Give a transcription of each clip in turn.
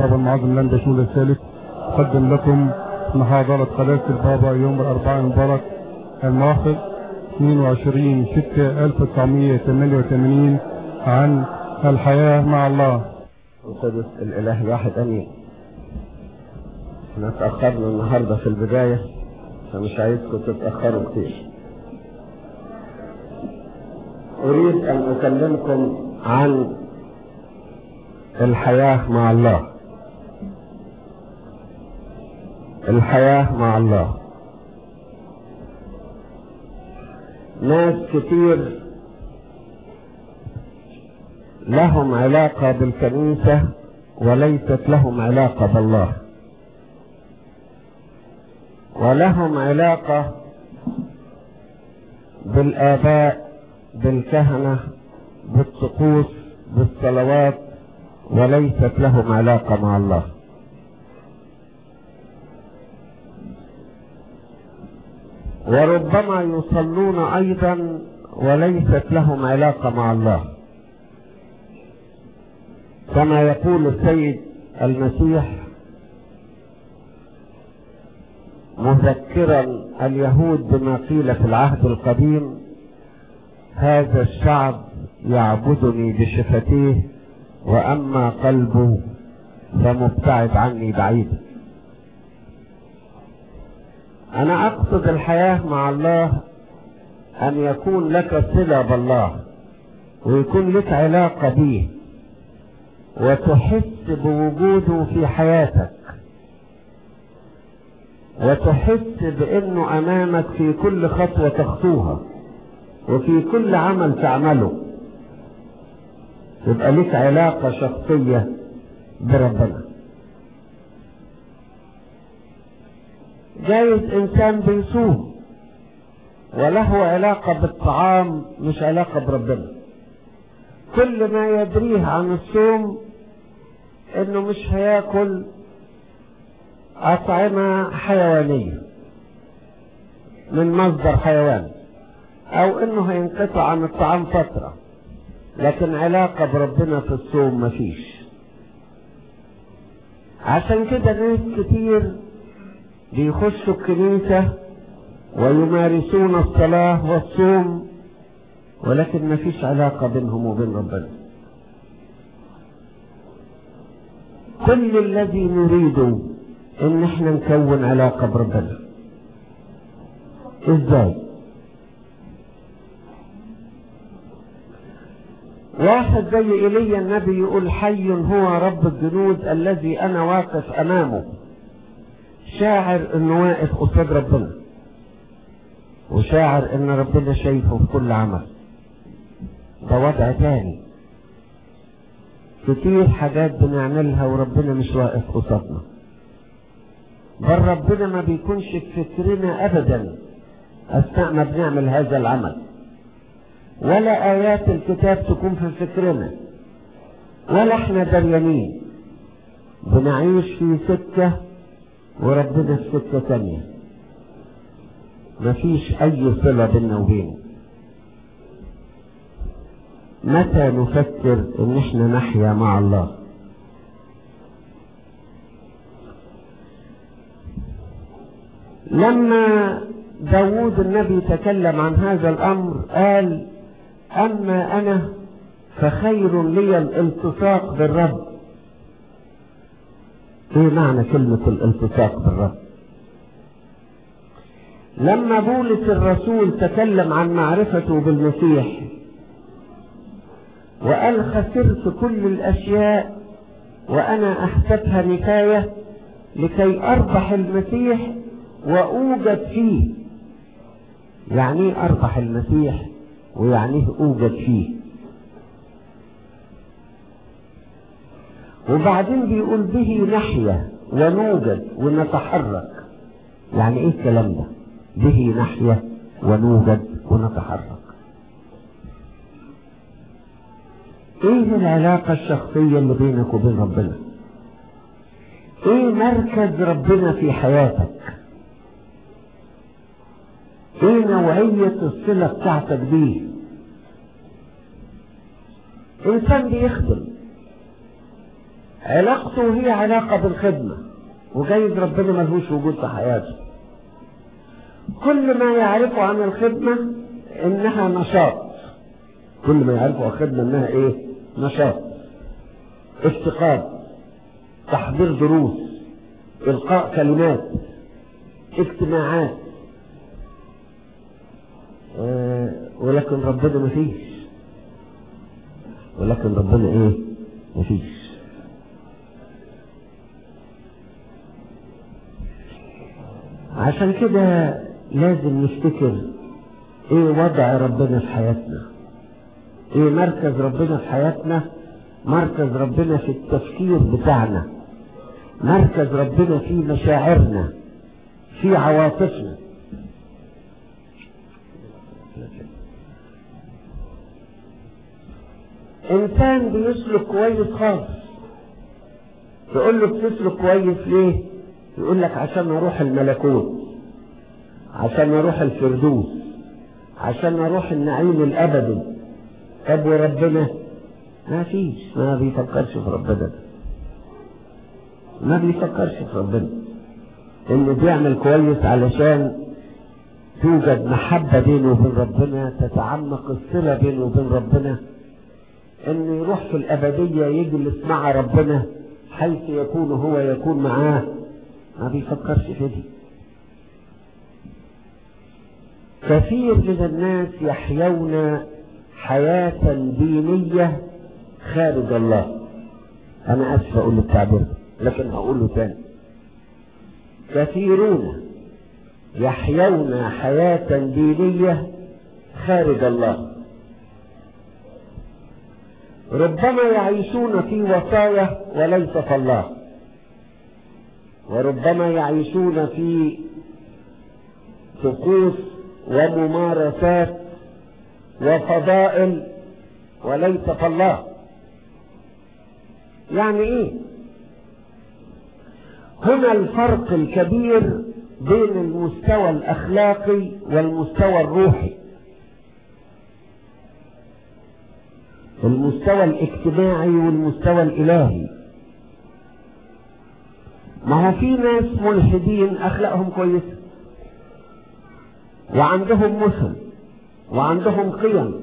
البابا المعظم لندا شمول الثالث أقدم لكم محاضرة قداسة البابا يوم الأربعاء المبارك الموافق 22 6 1988 عن الحياة مع الله القدس الإله الواحد أمين احنا اتأخرنا النهاردة في البداية فمش عايزكم تتأخروا كتير أريد أن أكلمكم عن الحياة مع الله الحياة مع الله ناس كتير لهم علاقة بالكنيسة وليست لهم علاقة بالله ولهم علاقة بالآباء بالكهنة بالطقوس بالصلوات وليست لهم علاقة مع الله وربما يصلون أيضا وليست لهم علاقة مع الله كما يقول السيد المسيح مذكرا اليهود بما قيل في العهد القديم هذا الشعب يعبدني بشفتيه واما قلبه فمبتعد عني بعيدا انا اقصد الحياه مع الله ان يكون لك صله بالله ويكون لك علاقه به وتحس بوجوده في حياتك وتحس بانه امامك في كل خطوه تخطوها وفي كل عمل تعمله يبقى لك علاقه شخصيه بربنا جايز انسان بيصوم وله علاقه بالطعام مش علاقه بربنا كل ما يدريه عن الصوم انه مش هياكل اطعمه حيوانيه من مصدر حيواني او انه هينقطع عن الطعام فتره لكن علاقه بربنا في الصوم مفيش عشان كده ناس كتير بيخشوا الكنيسه ويمارسون الصلاه والصوم ولكن ما فيش علاقة بينهم وبين ربنا كل الذي نريده ان احنا نكون علاقة بربنا ازاي واحد زي ايليا النبي يقول حي هو رب الجنود الذي انا واقف امامه شاعر انه واقف قصاد ربنا وشاعر ان ربنا شايفه في كل عمل ده وضع تاني كتير حاجات بنعملها وربنا مش واقف قصادنا بل ربنا ما بيكونش في فكرنا ابدا اثناء ما بنعمل هذا العمل ولا ايات الكتاب تكون في فكرنا ولا احنا دريانين بنعيش في سكة وربنا في سكة تانية مفيش اي صلة بيننا وبينه متى نفكر ان احنا نحيا مع الله لما داود النبي تكلم عن هذا الامر قال اما انا فخير لي الالتصاق بالرب ايه معنى كلمة الالتصاق بالرب لما بولس الرسول تكلم عن معرفته بالمسيح وقال خسرت كل الأشياء وأنا أحسبها نكاية لكي أربح المسيح وأوجد فيه يعني أربح المسيح ويعنيه أوجد فيه وبعدين بيقول به نحيا ونوجد ونتحرك يعني ايه الكلام ده به نحيا ونوجد ونتحرك ايه العلاقة الشخصية اللي بينك وبين ربنا ايه مركز ربنا في حياتك ايه نوعية الصلة بتاعتك بيه انسان بيخدم علاقته هي علاقة بالخدمة وجايز ربنا ملهوش وجود في حياته كل ما يعرفه عن الخدمة انها نشاط كل ما يعرفه عن الخدمة انها ايه نشاط افتقاد تحضير دروس القاء كلمات اجتماعات آه ولكن ربنا مفيش ولكن ربنا ايه مفيش عشان كده لازم نفتكر ايه وضع ربنا في حياتنا ايه مركز ربنا في حياتنا مركز ربنا في التفكير بتاعنا مركز ربنا في مشاعرنا في عواطفنا انسان بيسلك كويس خالص تقول له بتسلك كويس ليه يقول لك عشان اروح الملكوت عشان اروح الفردوس عشان اروح النعيم الابدي طب وربنا ما فيش ما بيفكرش في ربنا ما بيفكرش في ربنا انه بيعمل كويس علشان توجد محبة بينه وبين ربنا تتعمق الصلة بينه وبين ربنا انه يروح في الابدية يجلس مع ربنا حيث يكون هو يكون معاه ما بيفكرش في دي كثير من الناس يحيون حياة دينية خارج الله انا اسف اقول التعبير لكن هقوله تاني كثيرون يحيون حياة دينية خارج الله ربما يعيشون في وصايا وليس في الله وربما يعيشون في طقوس وممارسات وفضائل وليس في الله يعني ايه هنا الفرق الكبير بين المستوى الاخلاقي والمستوى الروحي المستوى الاجتماعي والمستوى الالهي ما هو في ناس ملحدين اخلاقهم كويسه وعندهم مثل وعندهم قيم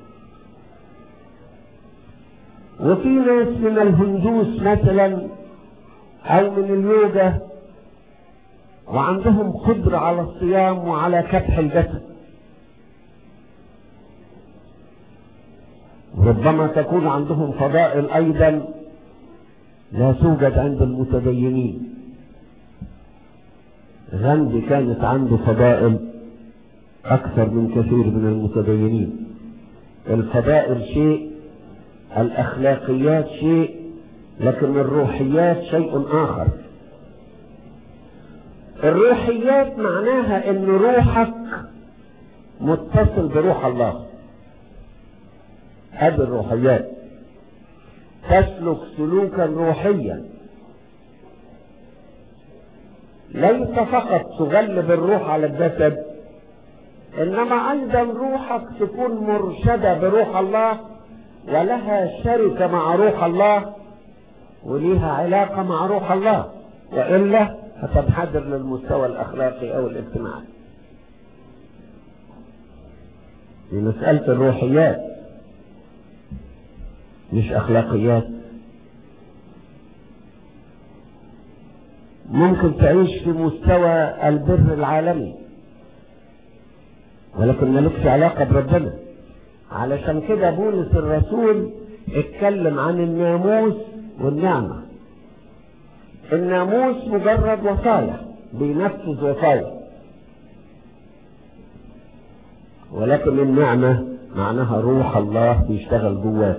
وفي ناس من الهندوس مثلا او من اليوجا وعندهم قدرة على الصيام وعلى كبح الجسد ربما تكون عندهم فضائل ايضا لا توجد عند المتدينين غاندي كانت عنده فضائل اكثر من كثير من المتدينين الفضائل شيء الاخلاقيات شيء لكن الروحيات شيء اخر الروحيات معناها ان روحك متصل بروح الله هذه الروحيات تسلك سلوكا روحيا ليس فقط تغلب الروح على الجسد انما ايضا روحك تكون مرشدة بروح الله ولها شركة مع روح الله وليها علاقة مع روح الله وإلا هتنحدر للمستوى الأخلاقي أو الاجتماعي في مسألة الروحيات مش أخلاقيات ممكن تعيش في مستوى البر العالمي ولكن مالكش علاقة بربنا علشان كده بولس الرسول اتكلم عن الناموس والنعمة الناموس مجرد وصايا بينفذ وصايا ولكن النعمة معناها روح الله بيشتغل جواك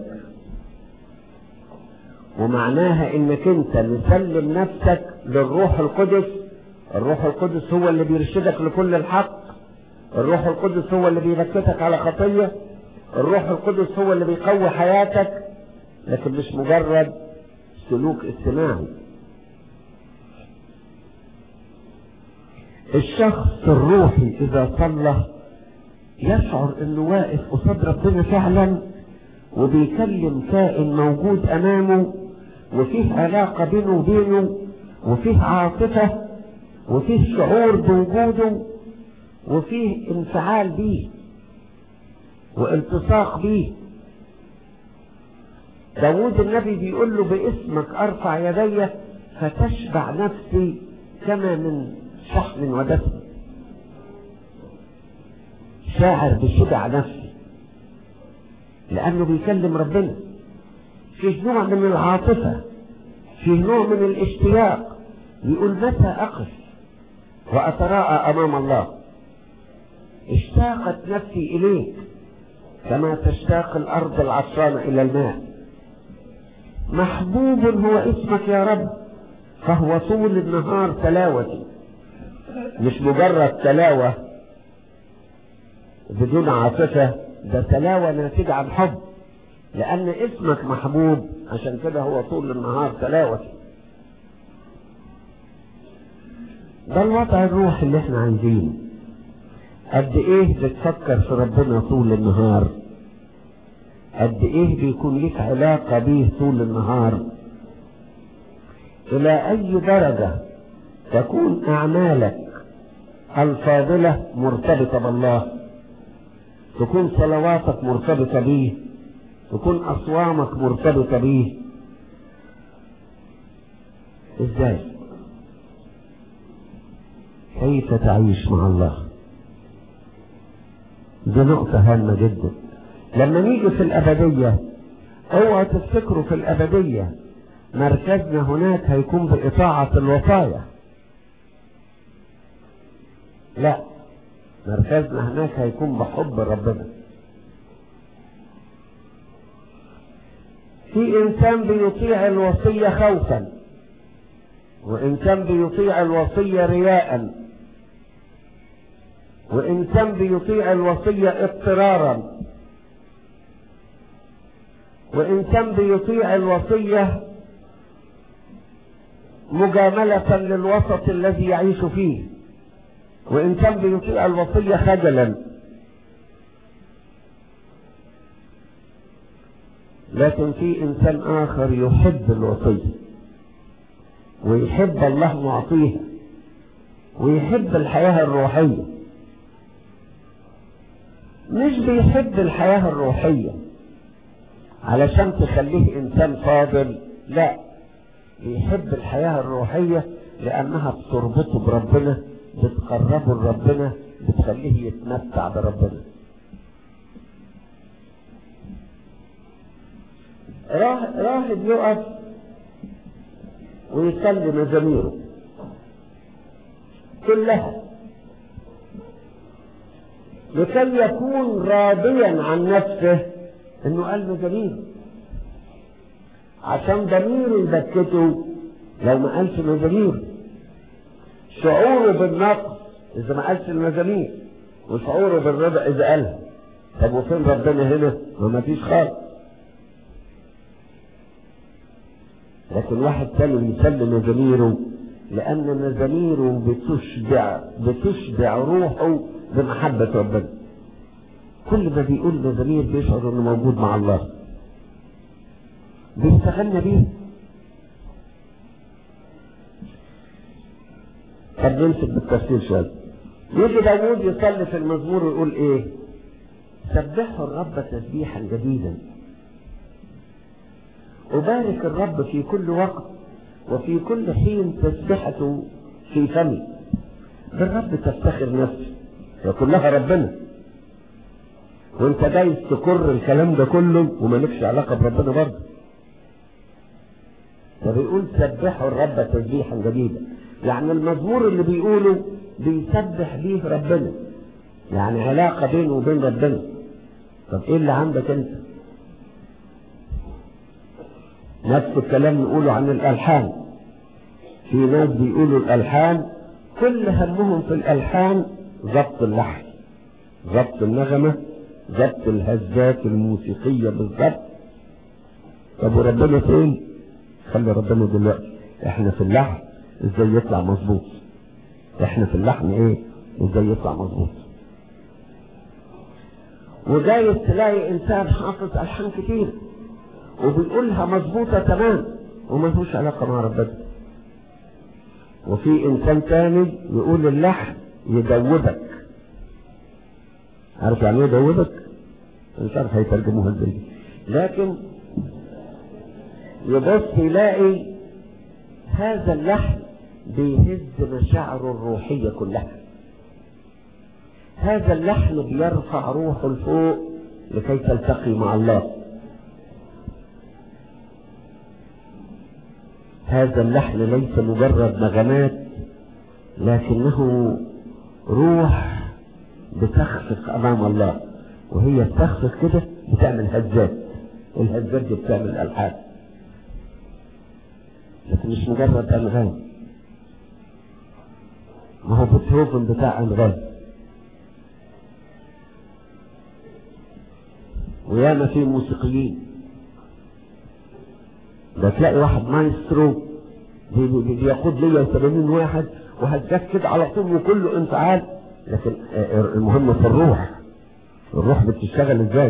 ومعناها انك انت مسلم نفسك للروح القدس الروح القدس هو اللي بيرشدك لكل الحق الروح القدس هو اللي بيبكتك على خطية الروح القدس هو اللي بيقوي حياتك لكن مش مجرد سلوك اجتماعي الشخص الروحي اذا صلى يشعر انه واقف قصاد ربنا فعلا وبيكلم كائن موجود امامه وفيه علاقة بينه وبينه وفيه عاطفة وفيه شعور بوجوده وفيه انفعال بيه والتصاق بيه داود النبي بيقول له باسمك ارفع يدي فتشبع نفسي كما من شحم ودسم شاعر بشبع نفسي لانه بيكلم ربنا فيه نوع من العاطفة فيه نوع من الاشتياق يقول متى اقف واتراءى امام الله اشتاقت نفسي اليك كما تشتاق الارض العطشانة الى الماء محبوب هو اسمك يا رب فهو طول النهار تلاوتي مش مجرد تلاوة بدون عاطفة ده تلاوة ناتجة عن حب لأن اسمك محبوب عشان كده هو طول النهار تلاوتي ده الوضع الروحي اللي احنا عايزينه قد ايه بتفكر في ربنا طول النهار قد ايه بيكون لك علاقة بيه طول النهار الى اي درجة تكون اعمالك الفاضلة مرتبطة بالله تكون صلواتك مرتبطة بيه تكون اصوامك مرتبطة بيه ازاي كيف تعيش مع الله دي نقطة هامة جدا لما نيجي في الأبدية اوعوا تفتكروا في الأبدية مركزنا هناك هيكون بإطاعة الوصايا لا مركزنا هناك هيكون بحب ربنا في إنسان بيطيع الوصية خوفا وإنسان بيطيع الوصية رياء وإنسان بيطيع الوصية اضطرارا وإنسان بيطيع الوصية مجاملة للوسط الذي يعيش فيه وإنسان بيطيع الوصية خجلا لكن في إنسان آخر يحب الوصية ويحب الله معطيها ويحب الحياة الروحية مش بيحب الحياة الروحية علشان تخليه إنسان فاضل لا بيحب الحياة الروحية لأنها بتربطه بربنا بتقربه لربنا بتخليه يتمتع بربنا راهب يقف ويصلي مزاميره كلها لكي يكون راضيا عن نفسه انه قال مزامير عشان ضميره يبكته لو ما قالش مزامير شعوره بالنقص اذا ما قالش المزامير وشعوره بالرضا اذا قالها طب وفين ربنا هنا ما مفيش خالص لكن واحد تاني يسلي مزاميره لأن مزاميره بتشبع بتشبع روحه بمحبة ربنا كل ما بيقول مزامير بيشعر انه موجود مع الله بيستغنى بيه طب نمسك بالتفسير شوية يجي داوود يصلي في المزمور ويقول ايه سبحوا الرب تسبيحا جديدا أبارك الرب في كل وقت وفي كل حين تسبحته في فمي بالرب تفتخر نفسي وكلها ربنا وانت جاي تكر الكلام ده كله ومالكش علاقة بربنا برضه فبيقول سبحوا الرب تسبيحا جديدا يعني المزمور اللي بيقوله بيسبح بيه ربنا يعني علاقة بينه وبين ربنا طب ايه اللي عندك انت نفس الكلام نقوله عن الألحان في ناس بيقولوا الألحان كل همهم في الألحان ضبط اللحن ضبط النغمة ضبط الهزات الموسيقية بالضبط طب وربنا فين؟ خلي ربنا دلوقتي احنا في اللحن ازاي يطلع مظبوط احنا في اللحن ايه ازاي يطلع مظبوط وجايز تلاقي انسان حافظ الحان كتير وبيقولها مظبوطة تمام وملهوش علاقة مع ربنا وفي انسان تاني يقول اللحم يدوبك عارف يعني ايه يدوبك مش عارف هيترجموها ازاي لكن يبص يلاقي هذا اللحم بيهز مشاعره الروحية كلها هذا اللحم بيرفع روحه لفوق لكي تلتقي مع الله هذا اللحن ليس مجرد نغمات لكنه روح بتخفق امام الله وهي بتخفق كده بتعمل هزات الهزات دي بتعمل الحان لكن مش مجرد انغام ما هو بيتهوفن بتاع انغام وياما في موسيقيين ده تلاقي واحد مايسترو بي- بي- بيقود ليا 80 واحد وهزاك كده على طول وكله انفعال لكن آه، المهم في الروح الروح بتشتغل ازاي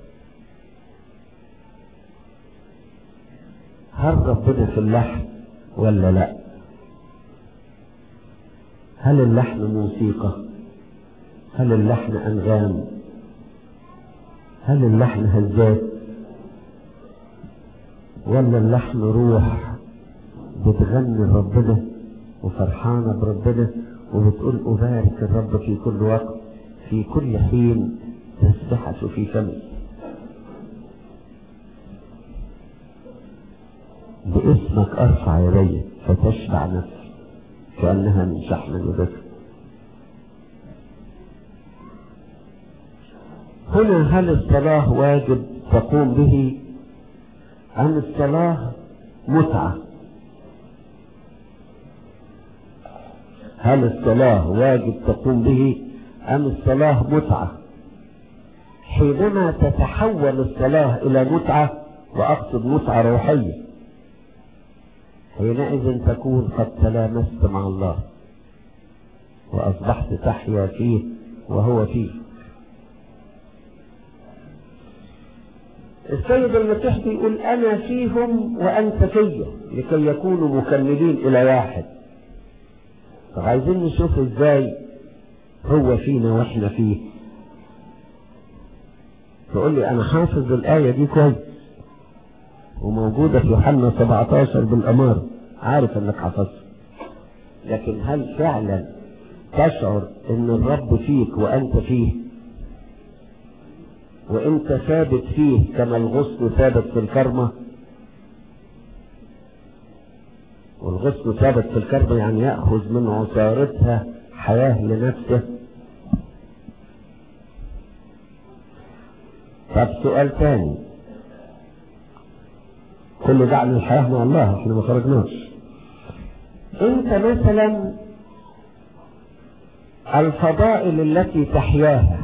هل ربنا في اللحن ولا لا هل اللحن موسيقى هل اللحن انغام هل اللحن هزات ولا اللحن روح بتغني ربنا وفرحانة بربنا وبتقول أبارك الرب في كل وقت في كل حين تسبحة في فمي باسمك أرفع يدي فتشبع نفسي كأنها من شحم الوبس هنا هل الصلاة واجب تقوم به أم الصلاة متعة هل الصلاة واجب تقوم به أم الصلاة متعة حينما تتحول الصلاة إلى متعة وأقصد متعة روحية حينئذ تكون قد تلامست مع الله وأصبحت تحيا فيه وهو فيه السيد المسيح بيقول أنا فيهم وأنت فيا لكي يكونوا مكملين إلى واحد فعايزين نشوف إزاي هو فينا وإحنا فيه تقول لي أنا حافظ الآية دي كويس وموجودة في يوحنا 17 بالأمارة عارف إنك حافظها لكن هل فعلا تشعر إن الرب فيك وأنت فيه وانت ثابت فيه كما الغصن ثابت في الكرمة والغصن ثابت في الكرمة يعني يأخذ من عصارتها حياة لنفسه طب سؤال تاني كل ده عن الحياة مع الله احنا ما خرجناش انت مثلا الفضائل التي تحياها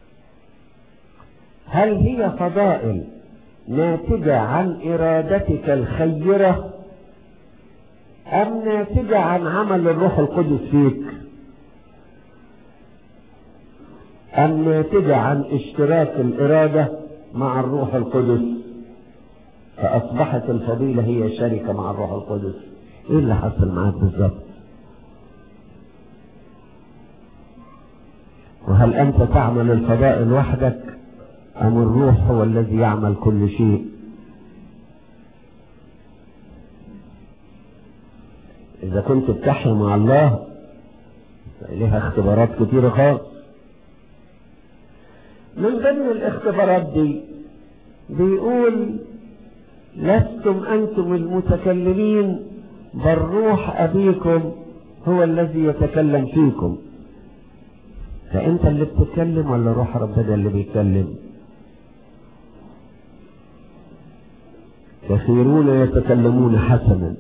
هل هي فضائل ناتجة عن إرادتك الخيرة أم ناتجة عن عمل الروح القدس فيك أم ناتجة عن اشتراك الإرادة مع الروح القدس فأصبحت الفضيلة هي شركة مع الروح القدس إيه اللي حصل معاك بالظبط وهل أنت تعمل الفضائل وحدك أم الروح هو الذي يعمل كل شيء إذا كنت بتحيا مع الله لها اختبارات كتيرة خالص من ضمن الاختبارات دي بيقول لستم أنتم المتكلمين بل روح أبيكم هو الذي يتكلم فيكم فأنت اللي بتتكلم ولا روح ربنا اللي بيتكلم كثيرون يتكلمون حسنا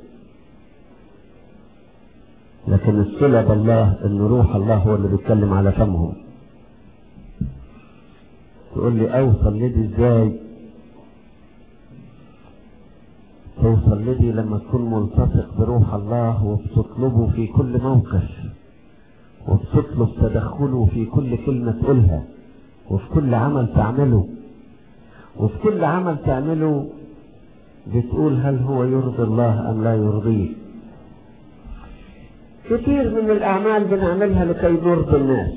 لكن الصلة بالله ان روح الله هو اللي بيتكلم على فمهم تقول لي اوصل لدي ازاي توصل لدي لما تكون ملتصق بروح الله وبتطلبه في كل موقف وبتطلب تدخله في كل كلمة تقولها وفي كل عمل تعمله وفي كل عمل تعمله بتقول هل هو يرضي الله أم لا يرضيه كثير من الأعمال بنعملها لكي نرضي الناس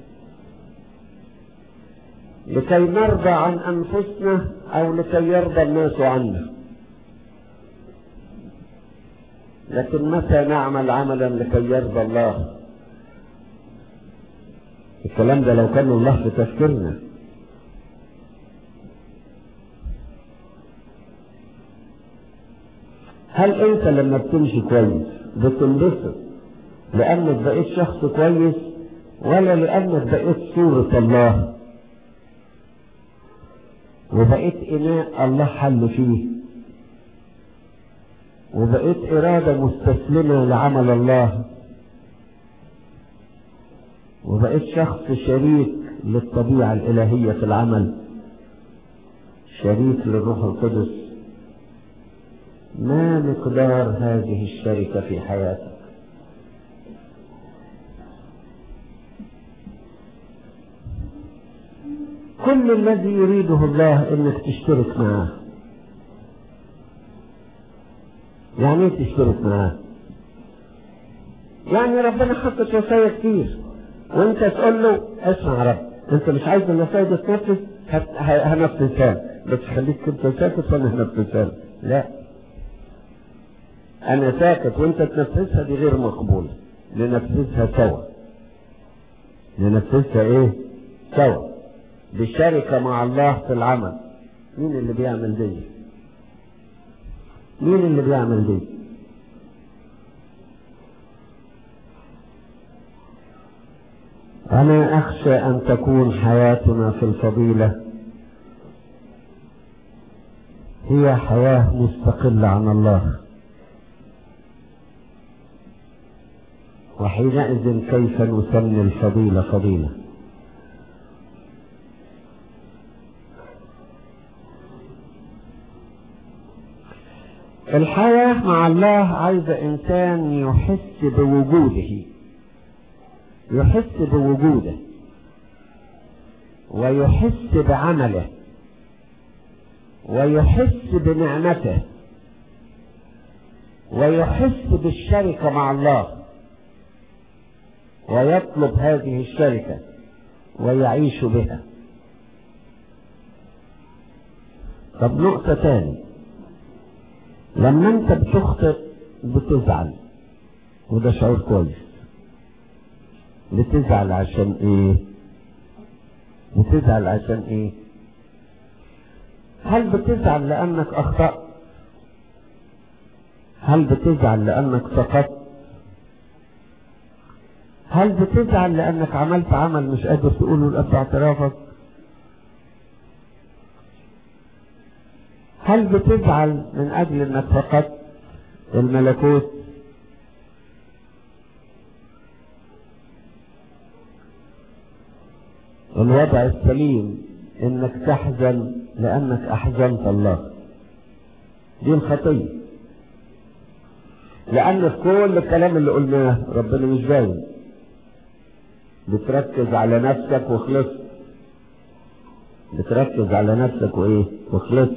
لكي نرضى عن أنفسنا أو لكي يرضى الناس عنا لكن متى نعمل عملا لكي يرضى الله الكلام ده لو كان الله في تفكيرنا هل انت لما بتمشي كويس بتنبسط لانك بقيت شخص كويس ولا لانك بقيت صورة الله وبقيت اناء الله حل فيه وبقيت ارادة مستسلمة لعمل الله وبقيت شخص شريك للطبيعة الالهية في العمل شريك للروح القدس ما مقدار هذه الشركة في حياتك كل الذي يريده الله انك تشترك معاه يعني ايه تشترك معاه يعني ربنا حطت وصايا كتير وانت تقول له اسمع يا رب انت مش عايز الوصايا دي تنفذ هنفذها بس خليك انت ساكت وانا هنفذها لا انا ساكت وانت تنفذها دي غير مقبولة لنفذها سوا لنفذها ايه سوا بالشركة مع الله في العمل مين اللي بيعمل دي مين اللي بيعمل دي انا اخشى ان تكون حياتنا في الفضيلة هي حياة مستقلة عن الله وحينئذ كيف نسمي الفضيلة فضيلة الحياة مع الله عايزة إنسان يحس بوجوده يحس بوجوده ويحس بعمله ويحس بنعمته ويحس بالشركة مع الله ويطلب هذه الشركة ويعيش بها طب نقطة تاني لما انت بتخطئ بتزعل وده شعور كويس بتزعل عشان ايه بتزعل عشان ايه هل بتزعل لانك اخطأت هل بتزعل لانك سقطت هل بتزعل لانك عملت عمل مش قادر تقوله لأب اعترافك هل بتزعل من اجل انك فقدت الملكوت الوضع السليم انك تحزن لانك احزنت الله دي الخطية لان في كل الكلام اللي قلناه ربنا مش باين بتركز على نفسك وخلصت بتركز على نفسك وايه وخلصت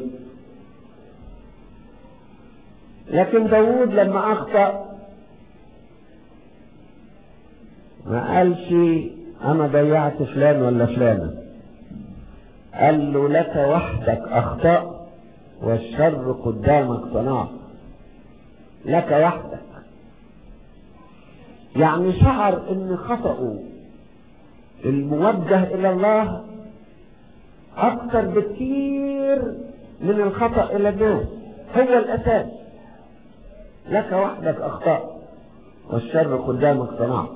لكن داود لما اخطأ ما قالش انا ضيعت فلان ولا فلانة قال له لك وحدك اخطأ والشر قدامك صنعت لك وحدك يعني شعر ان خطأه الموجه الى الله اكثر بكثير من الخطأ الى الناس هو الاساس لك وحدك اخطاء والشر قدامك صنعت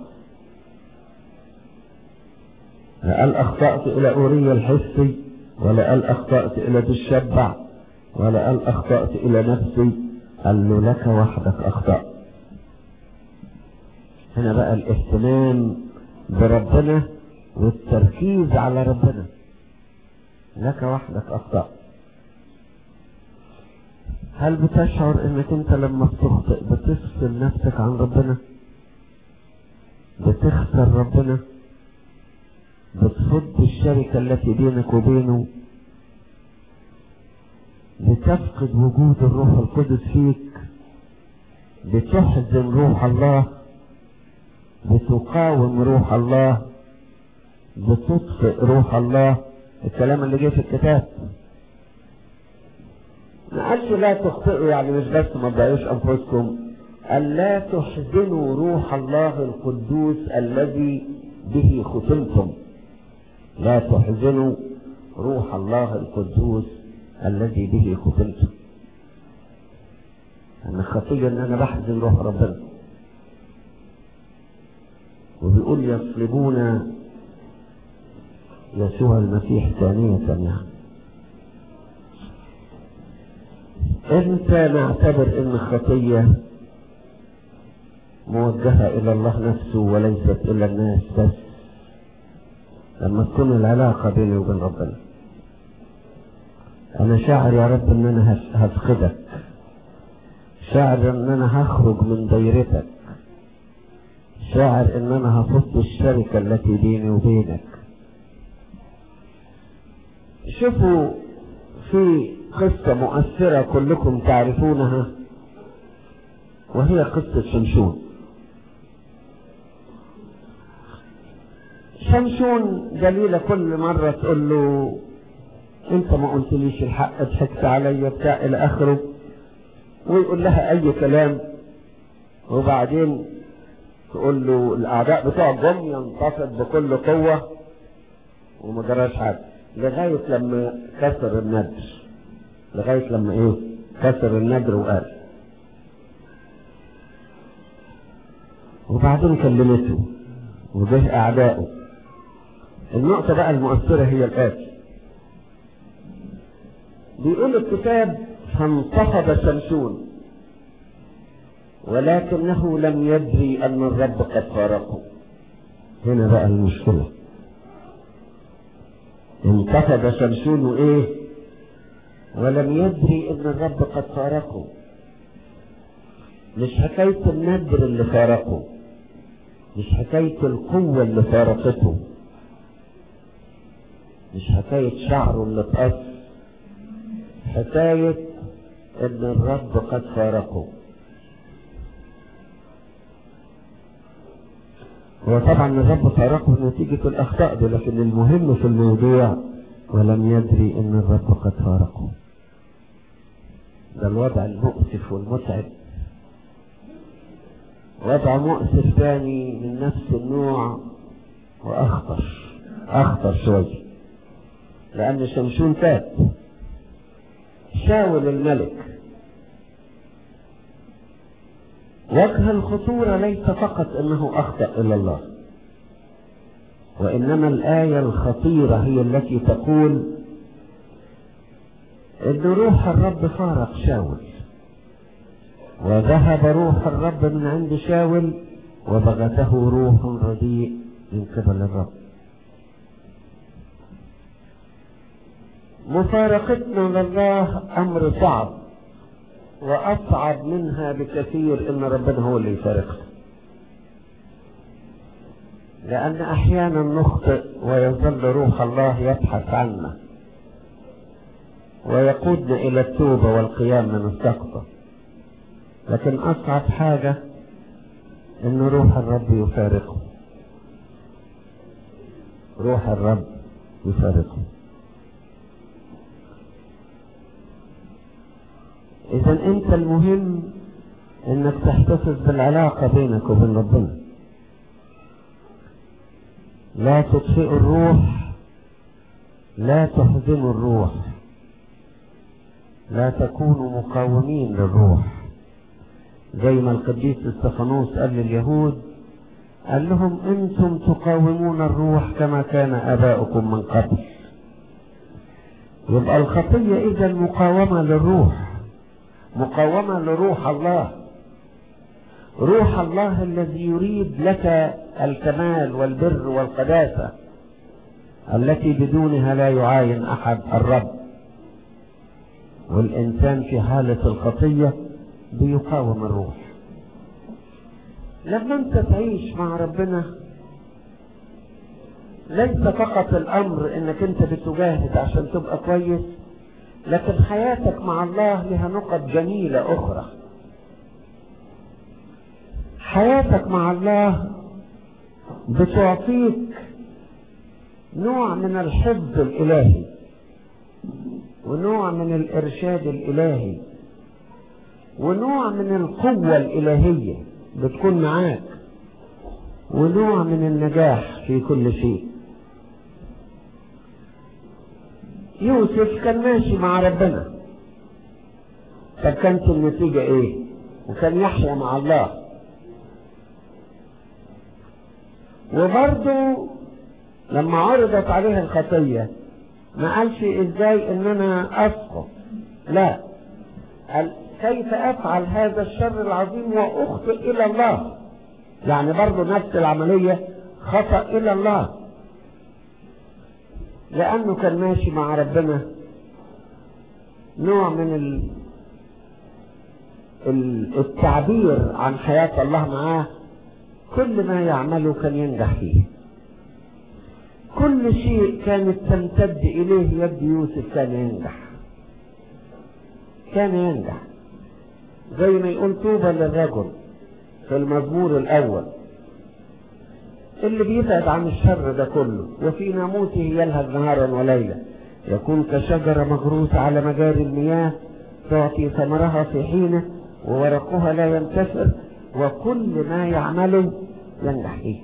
لا قال اخطأت الى اوريا الحسي ولا قال اخطأت الى ذي الشبع ولا قال اخطأت الى نفسي قال له لك وحدك اخطأت هنا بقى الاهتمام بربنا والتركيز على ربنا لك وحدك اخطأت هل بتشعر انك انت لما بتخطئ بتفصل نفسك عن ربنا بتخسر ربنا بتفض الشركة التي بينك وبينه بتفقد وجود الروح القدس فيك بتحزن روح الله بتقاوم روح الله بتطفئ روح الله الكلام اللي جه في الكتاب ما قالش لا تخطئوا يعني مش بس ما تضيعوش انفسكم قال لا تحزنوا روح الله القدوس الذي به ختمتم لا تحزنوا روح الله القدوس الذي به ختمتم انا خطيه ان انا بحزن روح ربنا وبيقول يصلبون يسوع المسيح ثانية يعني امتى نعتبر ان الخطية موجهة الى الله نفسه وليست الى الناس بس لما تكون العلاقة بيني وبين ربنا انا شاعر يا رب ان انا هفقدك شاعر ان انا هخرج من دايرتك شاعر ان انا هفض الشركة التي بيني وبينك شوفوا في قصة مؤثرة كلكم تعرفونها وهي قصة شمشون شمشون جليلة كل مرة تقول له انت ما قلتليش الحق ضحكت عليا بتاع الى اخره ويقول لها اي كلام وبعدين تقول له الاعداء بتوع جم ينتصر بكل قوة وما جراش حاجة لغاية لما كسر الندر لغاية لما ايه كسر الندر وقال وبعدين كلمته وجه اعدائه النقطة بقى المؤثرة هي الآتي بيقول الكتاب فانتفض شمشون ولكنه لم يدري أن الرب قد فارقه هنا بقى المشكلة انتفض شمشون ايه ولم يدري ان الرب قد فارقه مش حكاية الندر اللي فارقه مش حكاية القوة اللي فارقته مش حكاية شعره اللي اتقص حكاية ان الرب قد فارقه هو طبعا الرب فارقه نتيجة الأخطاء دي لكن المهم في الموضوع ولم يدري أن الرب قد فارقه ده الوضع المؤسف والمتعب وضع مؤسف ثاني من نفس النوع وأخطر أخطر شوية لأن شمشون تاب شاول الملك وجه الخطورة ليس فقط انه اخطأ الى الله وانما الاية الخطيرة هي التي تقول ان روح الرب فارق شاول وذهب روح الرب من عند شاول وبغته روح رديء من قبل الرب مفارقتنا لله امر صعب واصعب منها بكثير ان ربنا هو اللي يفارقنا لان احيانا نخطئ ويظل روح الله يبحث عنا ويقودنا الى التوبه والقيام من السقطه لكن اصعب حاجه ان روح الرب يفارقه روح الرب يفارقه اذا انت المهم انك تحتفظ بالعلاقة بينك وبين ربنا لا تطفئوا الروح لا تحزنوا الروح لا تكونوا مقاومين للروح زي ما القديس استفانوس قال لليهود قال لهم انتم تقاومون الروح كما كان اباؤكم من قبل يبقى الخطية اذا مقاومة للروح مقاومة لروح الله روح الله الذي يريد لك الكمال والبر والقداسة التي بدونها لا يعاين أحد الرب والإنسان في حالة الخطية بيقاوم الروح لما انت تعيش مع ربنا ليس فقط الامر انك انت بتجاهد عشان تبقى كويس لكن حياتك مع الله لها نقط جميلة أخرى حياتك مع الله بتعطيك نوع من الحفظ الإلهي ونوع من الإرشاد الإلهي ونوع من القوة الإلهية بتكون معاك ونوع من النجاح في كل شيء يوسف كان ماشي مع ربنا طب كانت النتيجة ايه وكان يحيا مع الله وبرضه لما عرضت عليه الخطية ما قالش ازاي ان انا اسقط لا قال كيف افعل هذا الشر العظيم واخطئ الى الله يعني برضه نفس العملية خطأ الى الله لانه كان ماشي مع ربنا نوع من ال... التعبير عن حياة الله معاه كل ما يعمله كان ينجح فيه كل شيء كانت تمتد إليه يد يوسف كان ينجح كان ينجح زي ما يقول طوبى للرجل في المزمور الأول اللي بيبعد عن الشر ده كله وفي ناموسه يلهث نهارا وليلا يكون كشجرة مغروسة على مجاري المياه تعطي ثمرها في حينه وورقها لا ينتشر وكل ما يعمله ينجح فيه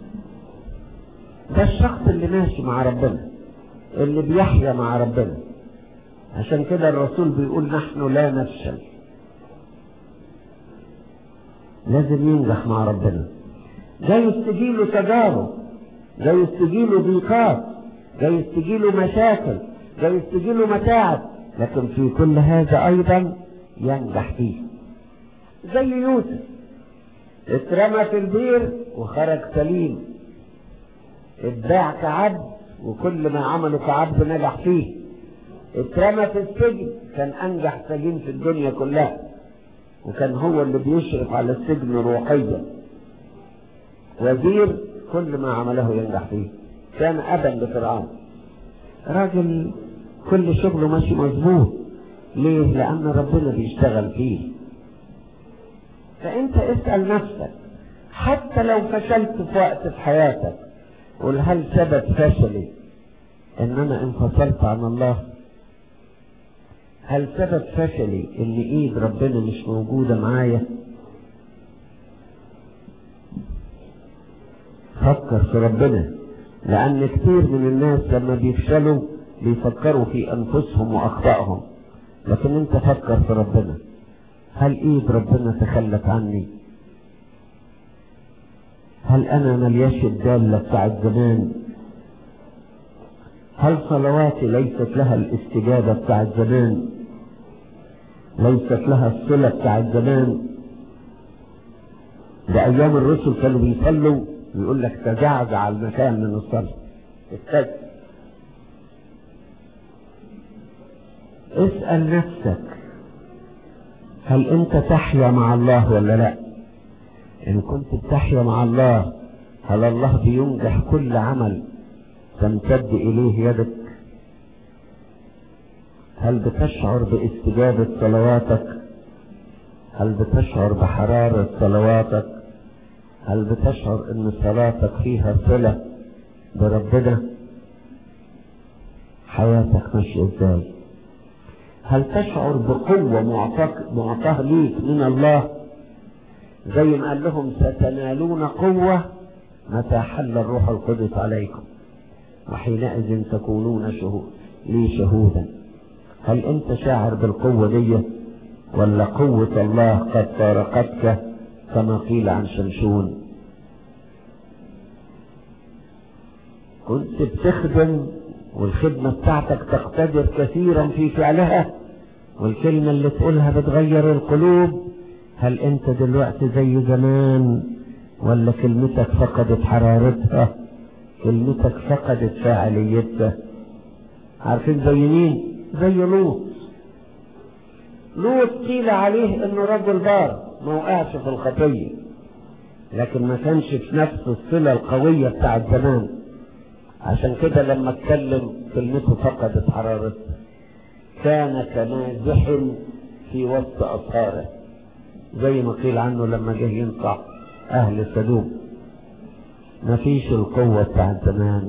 ده الشخص اللي ماشي مع ربنا اللي بيحيا مع ربنا عشان كده الرسول بيقول نحن لا نفشل لازم ينجح مع ربنا جاي تجيله تجارب جاي تجيله ضيقات جاي تجيله مشاكل جاي تجيله متاعب لكن في كل هذا ايضا ينجح فيه زي يوسف اترمى في البير وخرج سليم اتباع كعبد وكل ما عمله كعبد نجح فيه اترمى في السجن كان انجح سجين في الدنيا كلها وكان هو اللي بيشرف على السجن روحيا وزير كل ما عمله ينجح فيه كان ابا لفرعون راجل كل شغله ماشي مظبوط ليه لان ربنا بيشتغل فيه فانت اسال نفسك حتى لو فشلت في وقت في حياتك قل هل سبب فشلي ان انا انفصلت عن الله هل سبب فشلي ان ايد ربنا مش موجودة معايا فكر في ربنا لان كتير من الناس لما بيفشلوا بيفكروا في انفسهم واخطائهم لكن انت فكر في ربنا هل ايد ربنا تخلت عني هل انا ملياش الدالة بتاعت زمان هل صلواتي ليست لها الاستجابة بتاعت زمان ليست لها الصلة بتاعت زمان ده ايام الرسل كانوا بيصلوا ويقول لك تزعزع المكان من الصلاة استجب اسأل نفسك هل انت تحيا مع الله ولا لا ان كنت بتحيا مع الله هل الله بينجح كل عمل تمتد اليه يدك هل بتشعر باستجابة صلواتك هل بتشعر بحرارة صلواتك هل بتشعر ان صلاتك فيها صلة بربنا حياتك ماشية ازاي هل تشعر بقوة معطاه ليك من الله زي ما قال لهم ستنالون قوة متى حل الروح القدس عليكم وحينئذ تكونون شهود لي شهودا هل انت شاعر بالقوة دي ولا قوة الله قد فارقتك كما قيل عن شمشون كنت بتخدم والخدمة بتاعتك تقتدر كثيرا في فعلها والكلمة اللي تقولها بتغير القلوب هل انت دلوقتي زي زمان ولا كلمتك فقدت حرارتها كلمتك فقدت فاعليتها عارفين زي مين زي لوط لوط قيل عليه انه رجل بار ما وقعش في الخطية لكن ما كانش في نفس الصلة القوية بتاعت زمان عشان كده لما اتكلم كلمته فقدت حرارتها كان كمازح في وسط أصهاره زي ما قيل عنه لما جه ينصح أهل سدوم مفيش القوة بتاعت زمان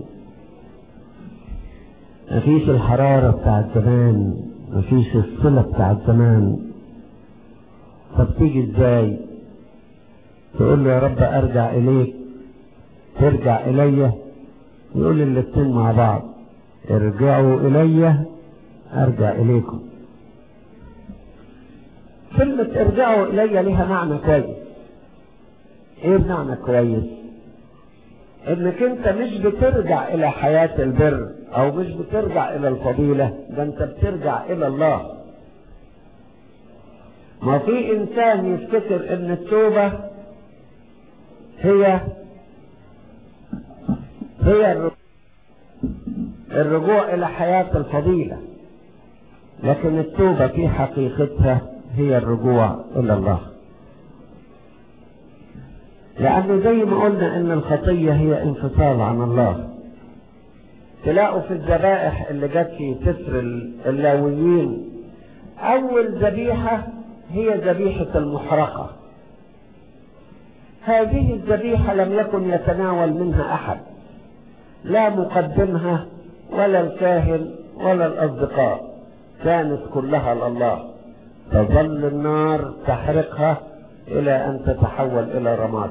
مفيش الحرارة بتاعت زمان مفيش الصلة بتاعت زمان طب تيجي ازاي تقول له يا رب ارجع اليك ترجع الي يقول الاتنين مع بعض ارجعوا الي ارجع اليكم كلمة ارجعوا الي لها معنى كويس ايه معنى كويس انك انت مش بترجع الى حياة البر او مش بترجع الى الفضيلة ده انت بترجع الى الله ما في انسان يفتكر ان التوبة هي هي الرجوع الى حياة الفضيلة لكن التوبة في حقيقتها هي الرجوع الى الله لأن زي ما قلنا إن الخطية هي انفصال عن الله تلاقوا في الذبائح اللي جت في سفر اللاويين أول ذبيحة هي ذبيحة المحرقة هذه الذبيحة لم يكن يتناول منها أحد لا مقدمها ولا الكاهن ولا الأصدقاء كانت كلها لله تظل النار تحرقها إلى أن تتحول إلى رماد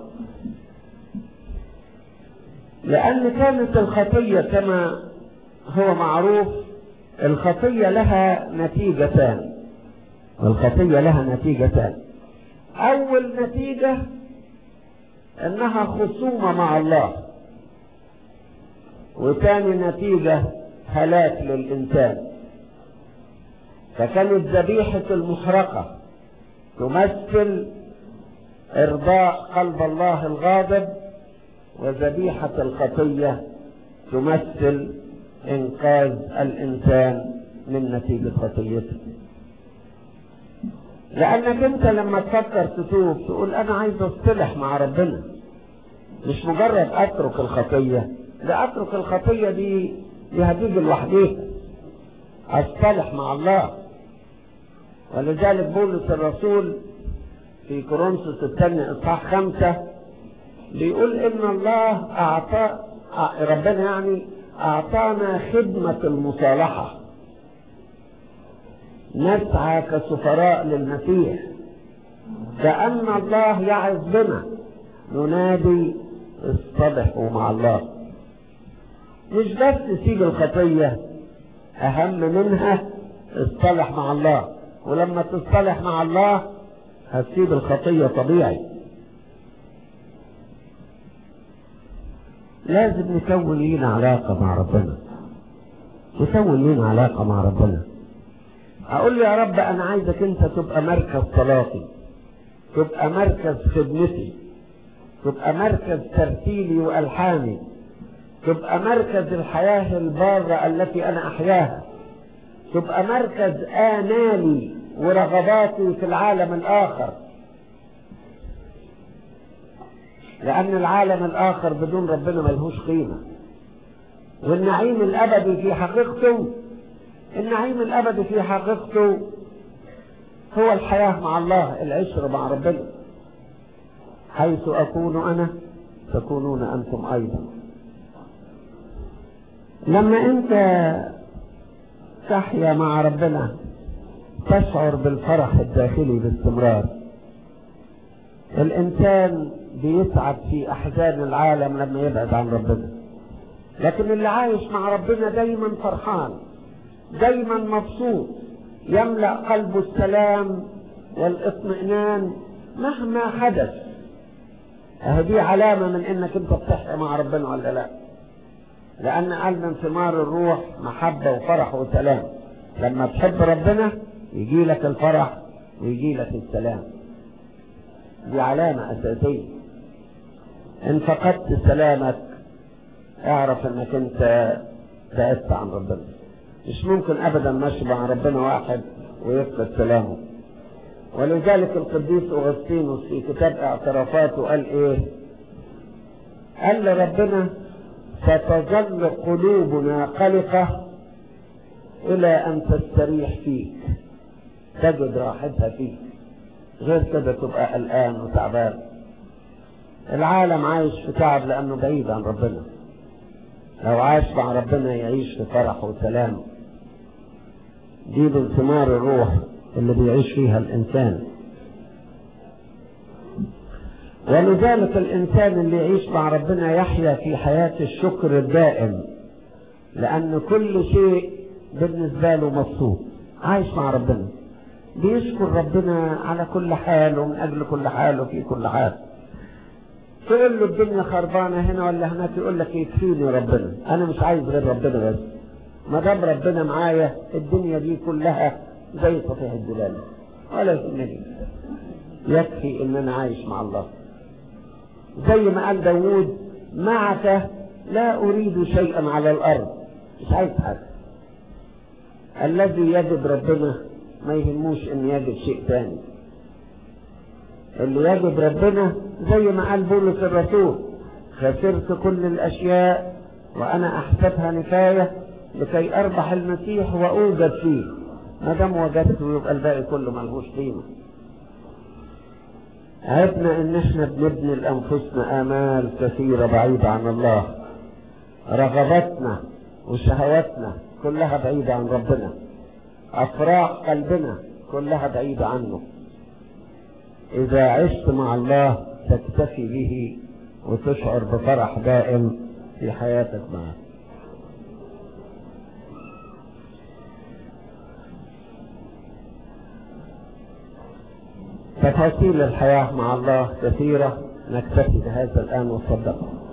لأن كانت الخطية كما هو معروف الخطية لها نتيجتان الخطية لها نتيجتان أول نتيجة أنها خصومة مع الله وثاني نتيجة هلاك للإنسان فكانت ذبيحة المحرقة تمثل إرضاء قلب الله الغاضب وذبيحة الخطية تمثل إنقاذ الإنسان من نتيجة خطيته لأنك أنت لما تفكر تتوب تقول أنا عايز أصطلح مع ربنا مش مجرد أترك الخطية لا أترك الخطية دي دي هتيجي لوحديها أصطلح مع الله ولذلك بولس الرسول في كورنثوس الثاني اصحاح خمسة بيقول ان الله اعطى ربنا يعني اعطانا خدمة المصالحة نسعى كسفراء للمسيح كأن الله يعظ بنا ننادي اصطلحوا مع الله مش بس تسيب الخطية أهم منها اصطلح مع الله ولما تصطلح مع الله هتسيب الخطية طبيعي لازم نكون لينا علاقة مع ربنا نكون لينا علاقة مع ربنا أقول له يا رب أنا عايزك أنت تبقى مركز صلاتي تبقى مركز خدمتي تبقى مركز ترتيلي وألحاني تبقى مركز الحياة البارة التي أنا أحياها تبقى مركز آمالي ورغباتي في العالم الآخر لأن العالم الآخر بدون ربنا ملهوش قيمة والنعيم الأبدي في حقيقته النعيم الأبدي في حقيقته هو الحياة مع الله العشرة مع ربنا حيث أكون أنا تكونون أنتم أيضا لما أنت تحيا مع ربنا تشعر بالفرح الداخلي باستمرار الإنسان بيتعب في أحزان العالم لما يبعد عن ربنا لكن اللي عايش مع ربنا دايما فرحان دايما مبسوط يملأ قلبه السلام والاطمئنان مهما حدث هذه علامة من انك انت بتحيا مع ربنا ولا لا لان قال من ثمار الروح محبة وفرح وسلام لما تحب ربنا يجي لك الفرح ويجي لك السلام دي علامة اساسية ان فقدت سلامك اعرف انك انت بعدت عن ربنا مش ممكن ابدا ماشي مع ربنا واحد ويفقد سلامه ولذلك القديس اغسطينوس في كتاب اعترافاته قال ايه قال لربنا ستظل قلوبنا قلقة إلى أن تستريح فيك تجد راحتها فيك غير كده تبقى قلقان وتعبان العالم عايش في تعب لأنه بعيد عن ربنا لو عاش مع ربنا يعيش في فرح وسلام دي من ثمار الروح اللي بيعيش فيها الإنسان ولذلك الإنسان اللي يعيش مع ربنا يحيا في حياة الشكر الدائم لأن كل شيء بالنسبة له مبسوط عايش مع ربنا بيشكر ربنا على كل حال ومن أجل كل حال وفي كل حال تقول له الدنيا خربانة هنا ولا هناك يقول لك يكفيني ربنا أنا مش عايز غير ربنا بس ما دام ربنا معايا الدنيا دي كلها زي صفيح الجلال ولا يهمني يكفي ان انا عايش مع الله زي ما قال داوود معك لا اريد شيئا على الارض مش عايز حاجه الذي يجد ربنا ما يهموش ان يجد شيء تاني اللي يجد ربنا زي ما قال بولس الرسول خسرت كل الاشياء وانا احسبها نفايه لكي اربح المسيح واوجد فيه ما دام وجدته يبقى الباقي كله ملهوش قيمه عرفنا ان احنا بنبني لانفسنا امال كثيره بعيده عن الله رغباتنا وشهواتنا كلها بعيده عن ربنا افراح قلبنا كلها بعيده عنه اذا عشت مع الله تكتفي به وتشعر بفرح دائم في حياتك معه تفاصيل الحياة مع الله كثيرة نكتفي بهذا الآن وصدقنا